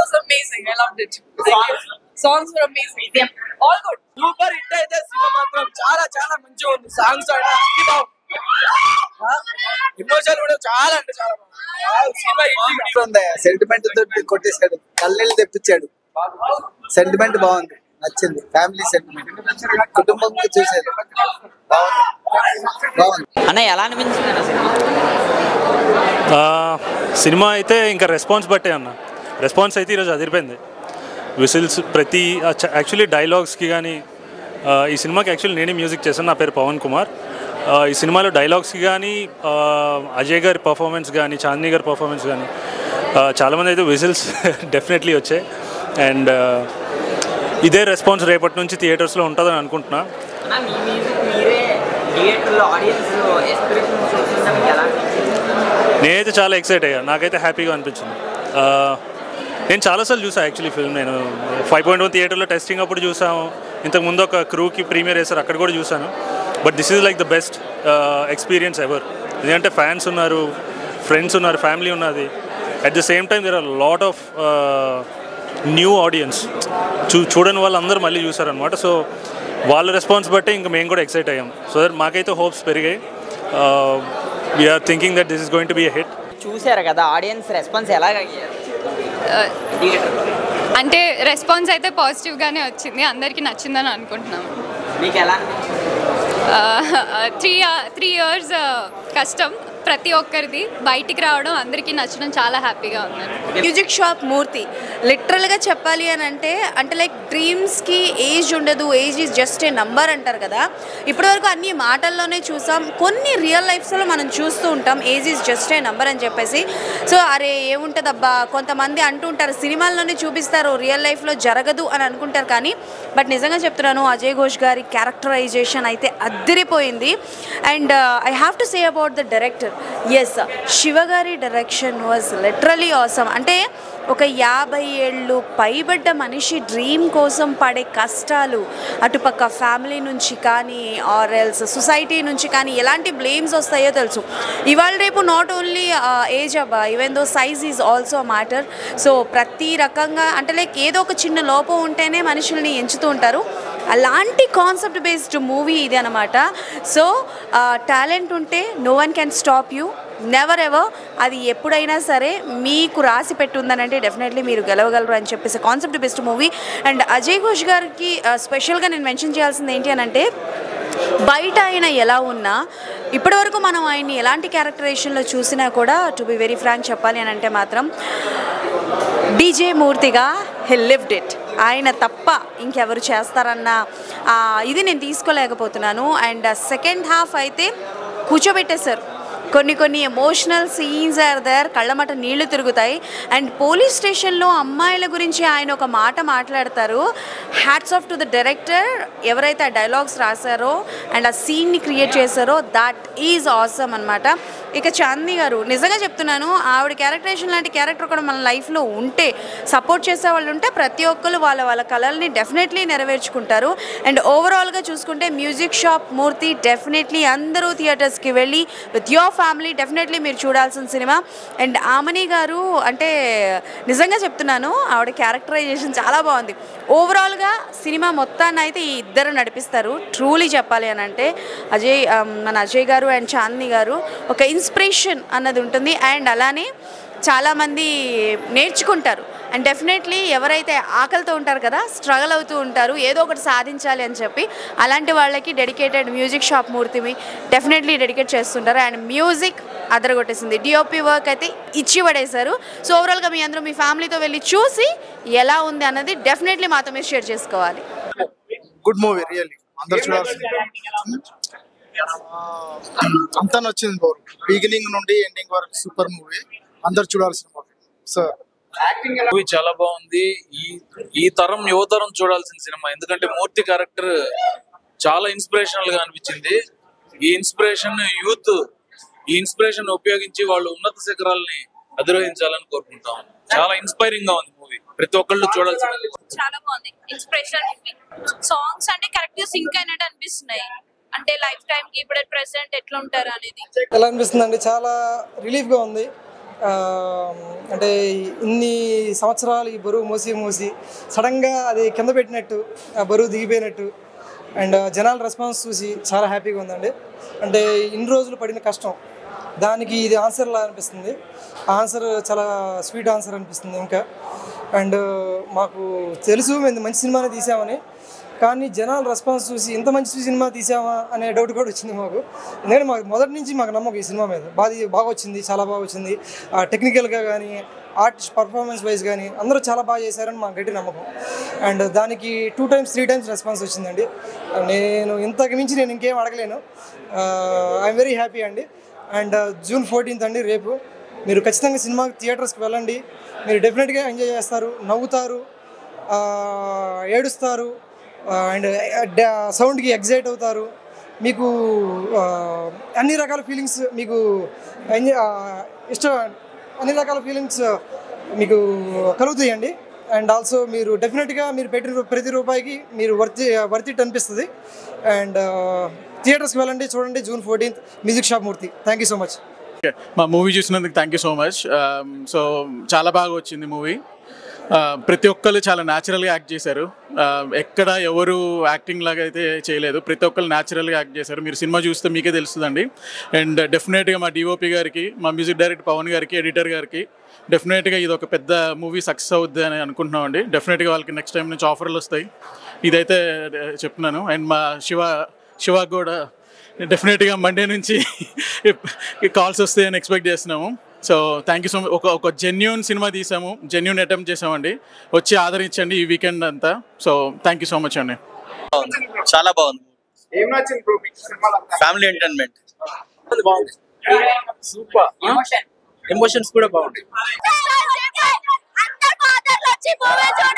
was amazing. I loved it. Thank you. Songs were amazing. All good. Super hit అయితే cinema మాత్రం చాలా చాలా మంచిగా ఉంది సాంగ్స్ అయినా అన్ని బాగుంది ఎమోషన్ కూడా చాలా అంటే చాలా బాగుంది సినిమా హిట్ ఉంది సెంటిమెంట్ తోటి కొట్టేశాడు కళ్ళెళ్ళు తెప్పించాడు సెంటిమెంట్ బాగుంది నచ్చింది ఫ్యామిలీ సెంటిమెంట్ కుటుంబంతో చూసేది బాగుంది బాగుంది అన్న ఎలా అనిపించింది అన్న సినిమా ఆ, సినిమా అయితే ఇంకా రెస్పాన్స్ బట్టే అన్న రెస్పాన్స్ అయితే ఈరోజు అదిరిపోయింది విసిల్స్ ప్రతి యాక్చువల్లీ డైలాగ్స్కి కానీ ఈ సినిమాకి యాక్చువల్లీ నేనే మ్యూజిక్ చేశాను నా పేరు పవన్ కుమార్ ఆ, ఈ సినిమాలో డైలాగ్స్కి కానీ ఆ, అజయ్ గారి పర్ఫార్మెన్స్ కానీ చాందిని గారి పర్ఫార్మెన్స్ కానీ ఆ, చాలామంది అయితే విజిల్స్ డెఫినెట్లీ వచ్చాయి అండ్ ఇదే రెస్పాన్స్ రేపటి నుంచి థియేటర్స్లో ఉంటుందని అనుకుంటున్నా అన్న మీ మ్యూజిక్ మీరే థియేటర్లో ఆడియన్స్ ఎక్స్ప్రెషన్ చూస్తుంటే మీకు ఎలా అనిపించింది నేనైతే చాలా ఎక్సైట్ అయ్యా నాకైతే హ్యాపీగా అనిపించింది ఆ, నేను చాలాసార్లు చూసాను యాక్చువల్లీ ఫిల్మ్ నేను ఫైవ్ పాయింట్ వన్ థియేటర్లో టెస్టింగ్ అప్పుడు చూసాము ఇంతకు ముందు ఒక క్రూకి ప్రీమియర్ వేశారు అక్కడ కూడా చూసాను but this is like the best experience ever ఎందుకంటే ఫ్యాన్స్ ఉన్నారు ఫ్రెండ్స్ ఉన్నారు ఫ్యామిలీ ఉన్నది at the same time there are lot of new audience చూ చూడని వాళ్ళందరూ మళ్ళీ చూసారనమాట సో వాళ్ళ రెస్పాన్స్ బట్టి ఇంకా మేము కూడా ఎక్సైట్ అయ్యాం సో దట్ మాకైతే హోప్స్ పెరిగాయి we're thinking that this is going to be hit చూసారు కదా ఆడియన్స్ రెస్పాన్స్ ఎలాగ థియేటర్ అంటే రెస్పాన్స్ అయితే పాజిటివ్గానే వచ్చింది అందరికీ నచ్చిందని అనుకుంటున్నాము మీకు ఎలా అనిపించింది త్రీ త్రీ ఇయర్స్ కష్టం ప్రతి ఒక్కరిది బయటికి రావడం అందరికీ నచ్చడం చాలా హ్యాపీగా ఉందండి మ్యూజిక్ షాప్ మూర్తి లిటరల్గా చెప్పాలి అని అంటే అంటే లైక్ డ్రీమ్స్కి ఏజ్ ఉండదు age is just a number అంటారు కదా ఇప్పటివరకు అన్ని మాటల్లోనే చూసాం కొన్ని రియల్ లైఫ్స్లో మనం చూస్తూ ఉంటాం age is just a number అని చెప్పేసి సో అరే ఏముంటుందబ్బా కొంతమంది అంటుంటారు సినిమాల్లోనే చూపిస్తారు రియల్ లైఫ్లో జరగదు అని అనుకుంటారు కానీ బట్ నిజంగా చెప్తున్నాను అజయ్ ఘోష్ గారి క్యారెక్టరైజేషన్ అయితే అద్దరిపోయింది and I have to say about the director S Shiva గారి డైరెక్షన్ వాజ్ లిటరలీ ఆసమ్ అంటే ఒక యాభై ఏళ్ళు పైబడ్డ మనిషి డ్రీమ్ కోసం పడే కష్టాలు అటుపక్క ఫ్యామిలీ నుంచి కానీ ఆర్ ఎల్స్ సొసైటీ నుంచి కానీ ఎలాంటి బ్లేమ్స్ వస్తాయో తెలుసు ఇవాళ రేపు నాట్ ఓన్లీ ఏజ్ అబ్బా even though size is also matter so ప్రతి రకంగా అంటే లైక్ ఏదో ఒక చిన్న లోపం ఉంటేనే మనుషుల్ని ఎంచుతూ ఉంటారు అలాంటి కాన్సెప్ట్ బేస్డ్ మూవీ ఇది అనమాట సో టాలెంట్ ఉంటే no one can stop you never ever అది ఎప్పుడైనా సరే మీకు రాసి పెట్టుందనంటే డెఫినెట్లీ మీరు గెలవగలరు అని చెప్పేసి concept best movie and Ajay Ghosh గారికి స్పెషల్గా నేను మెన్షన్ చేయాల్సింది ఏంటి అని అంటే బయట ఆయన ఎలా ఉన్నా ఇప్పటివరకు మనం ఆయన్ని ఎలాంటి క్యారెక్టరేషన్లో చూసినా కూడా టు బి వెరీ ఫ్రాంక్ చెప్పాలి అని అంటే మాత్రం డీజే మూర్తిగా హె లివ్డ్ ఇట్ ఆయన తప్ప ఇంకెవరు చేస్తారన్న ఆ, ఇది నేను తీసుకోలేకపోతున్నాను అండ్ సెకండ్ హాఫ్ అయితే కూర్చోబెట్టేశారు కొన్ని కొన్ని ఎమోషనల్ సీన్స్ ఆర్ దర్ కళ్ళమట నీళ్లు తిరుగుతాయి అండ్ పోలీస్ స్టేషన్లో అమ్మాయిల గురించి ఆయన ఒక మాట మాట్లాడతారు hats off to the director ఎవరైతే ఆ డైలాగ్స్ రాశారో అండ్ ఆ సీన్ని క్రియేట్ చేశారో దట్ ఈజ్ ఆసమ్ అనమాట ఇక చాందిని గారు నిజంగా చెప్తున్నాను ఆవిడ క్యారెక్టరేషన్ లాంటి క్యారెక్టర్ కూడా మన లైఫ్లో ఉంటే సపోర్ట్ చేసే వాళ్ళు ఉంటే ప్రతి ఒక్కరు వాళ్ళ వాళ్ళ కళల్ని డెఫినెట్లీ నెరవేర్చుకుంటారు అండ్ ఓవరాల్గా చూసుకుంటే మ్యూజిక్ షాప్ మూర్తి డెఫినెట్లీ అందరూ థియేటర్స్కి వెళ్ళి విత్ యోర్ ఫ్యామిలీ డెఫినెట్లీ మీరు చూడాల్సిన సినిమా అండ్ ఆమని గారు అంటే నిజంగా చెప్తున్నాను ఆవిడ క్యారెక్టరైజేషన్ చాలా బాగుంది ఓవరాల్గా సినిమా మొత్తాన్ని అయితే ఈ ఇద్దరు నడిపిస్తారు ట్రూలీ చెప్పాలి అని అంటే అజయ్ ఆ, మన అజయ్ గారు అండ్ చాందిని గారు ఒక ఇన్స్పిరేషన్ అన్నది ఉంటుంది అండ్ అలానే చాలామంది నేర్చుకుంటారు అండ్ డెఫినెట్లీ ఎవరైతే ఆకలితో ఉంటారు కదా స్ట్రగల్ అవుతూ ఉంటారు ఏదో ఒకటి సాధించాలి అని చెప్పి అలాంటి వాళ్ళకి డెడికేటెడ్ మ్యూజిక్ షాప్ మూర్తిమి డెఫినెట్లీ డెడికేట్ చేస్తుంటారు అండ్ మ్యూజిక్ అదరగొట్టేసింది డిఓపి వర్క్ అయితే ఇచ్చి పడేశారు సో ఓవరాల్గా మీ అందరూ మీ ఫ్యామిలీతో వెళ్ళి చూసి ఎలా ఉంది అన్నది డెఫినెట్లీ మాతో మీరు షేర్ చేసుకోవాలి గుడ్ మూవీ రియల్లీ అందరు చూడాల్సింది అంతా నచ్చింది బోర్ బిగినింగ్ నుండి ఎండింగ్ వరకు సూపర్ మూవీ అందరు చూడాల్సిన మూవీ సో మూవీ చాలా బాగుంది ఈ ఈ తరం యువతరం చూడాల్సిన సినిమా ఎందుకంటే మూర్తి క్యారెక్టర్ చాలా ఇన్స్పిరేషనల్ గా అనిపించింది ఈ ఇన్స్పిరేషన్ యూత్ ఈ ఇన్స్పిరేషన్ ఉపయోగించి వాళ్ళు ఉన్నత శిఖరాలని అధిరోహించాలని కోరుకుంటాం చాలా ఇన్స్పైరింగ్ గా ఉంది మూవీ ప్రతి ఒక్కళ్ళు చూడాల్సింది చాలా బాగుంది ఇన్స్పిరేషన్ మూవీ సాంగ్స్ అంటే కరెక్ట్ సింక్ అయినట్టు అనిపిస్తున్నాయి అంటే లైఫ్ టైం కి ఇప్పుడు ప్రెసెంట్ ఎట్లా ఉంటారు అనేది ఎలా అనిపిస్తుంది అండి చాలా రిలీఫ్గా ఉంది ఆ, అంటే ఇన్ని సంవత్సరాలు ఈ బరువు మోసి మోసి సడన్గా అది కింద పెట్టినట్టు ఆ బరువు దిగిపోయినట్టు అండ్ జనాల రెస్పాన్స్ చూసి చాలా హ్యాపీగా ఉందండి అంటే ఇన్ని రోజులు పడిన కష్టం దానికి ఇది ఆన్సర్ లా అనిపిస్తుంది ఆన్సర్ చాలా స్వీట్ ఆన్సర్ అనిపిస్తుంది ఇంకా అండ్ మాకు తెలుసు మేము మంచి సినిమానే తీసామని కానీ జనాల రెస్పాన్స్ చూసి ఇంత మంచి సినిమా తీసామా అనే డౌట్ కూడా వచ్చింది మాకు ఎందుకంటే మాకు మొదటి నుంచి మాకు నమ్మకం ఈ సినిమా మీద బాగా బాగా వచ్చింది చాలా బాగా వచ్చింది టెక్నికల్గా కానీ ఆర్టిస్ట్ పర్ఫార్మెన్స్ వైజ్ కానీ అందరూ చాలా బాగా చేశారని మాకు గట్టి నమ్మకం అండ్ దానికి two times three times response వచ్చిందండి నేను ఇంతకు మించి నేను ఇంకేం అడగలేను ఐఎమ్ వెరీ హ్యాపీ అండి అండ్ జూన్ ఫోర్టీన్త్ అండి రేపు మీరు ఖచ్చితంగా సినిమా థియేటర్స్కి వెళ్ళండి మీరు డెఫినెట్గా ఎంజాయ్ చేస్తారు నవ్వుతారు ఆ, ఏడుస్తారు అండ్ సౌండ్కి ఎగ్జైట్ అవుతారు మీకు ఆ, అన్ని రకాల ఫీలింగ్స్ మీకు ఎంజాయ్ ఇష్టం అన్ని రకాల ఫీలింగ్స్ మీకు కలుగుతాయండి అండ్ ఆల్సో మీరు డెఫినెట్గా మీరు పెట్టిన రూ- ప్రతి రూపాయికి మీరు వర్తి వర్తిట్ అనిపిస్తుంది అండ్ థియేటర్స్కి వెళ్ళండి చూడండి June fourteenth music shop Murthy thank you so much okay మా మూవీ చూసినందుకు thank you so much so చాలా బాగా వచ్చింది మూవీ ప్రతి ఒక్కరు చాలా న్యాచురల్గా యాక్ట్ చేశారు Uh, ఎక్కడ ఎవరు యాక్టింగ్ లాగా అయితే చేయలేదు ప్రతి ఒక్కరు న్యాచురల్గా యాక్ట్ చేశారు మీరు సినిమా చూస్తే మీకే తెలుస్తుందండి అండ్ డెఫినెట్గా మా డిఓపి గారికి మా మ్యూజిక్ డైరెక్టర్ పవన్ గారికి ఎడిటర్ గారికి డెఫినెట్గా ఇది ఒక పెద్ద మూవీ సక్సెస్ అవుద్ది అని అనుకుంటున్నామండి డెఫినెట్గా వాళ్ళకి నెక్స్ట్ టైం నుంచి ఆఫర్లు వస్తాయి ఇదైతే uh, చెప్తున్నాను అండ్ మా శివ శివ కూడా డెఫినెట్గా మండే నుంచి కాల్స్ వస్తాయని ఎక్స్పెక్ట్ చేస్తున్నాము so thank you so much ఒక ఒక జెన్యున్ సినిమా తీసాము జెన్యున్ అటెంప్ట్ చేసామండి వచ్చి ఆదరించండి ఈ వీకెండ్ అంతా so thank you so much అండి చాలా బాగుంది ఏం నచ్చింది బ్రో మీకు సినిమాలో ఫ్యామిలీ ఎంటర్టైన్మెంట్ బాగుంది సూపర్ ఎమోషన్స్ కూడా బాగుంటాయి అందరు ఫాదర్లు వచ్చి మూవీ చూడండి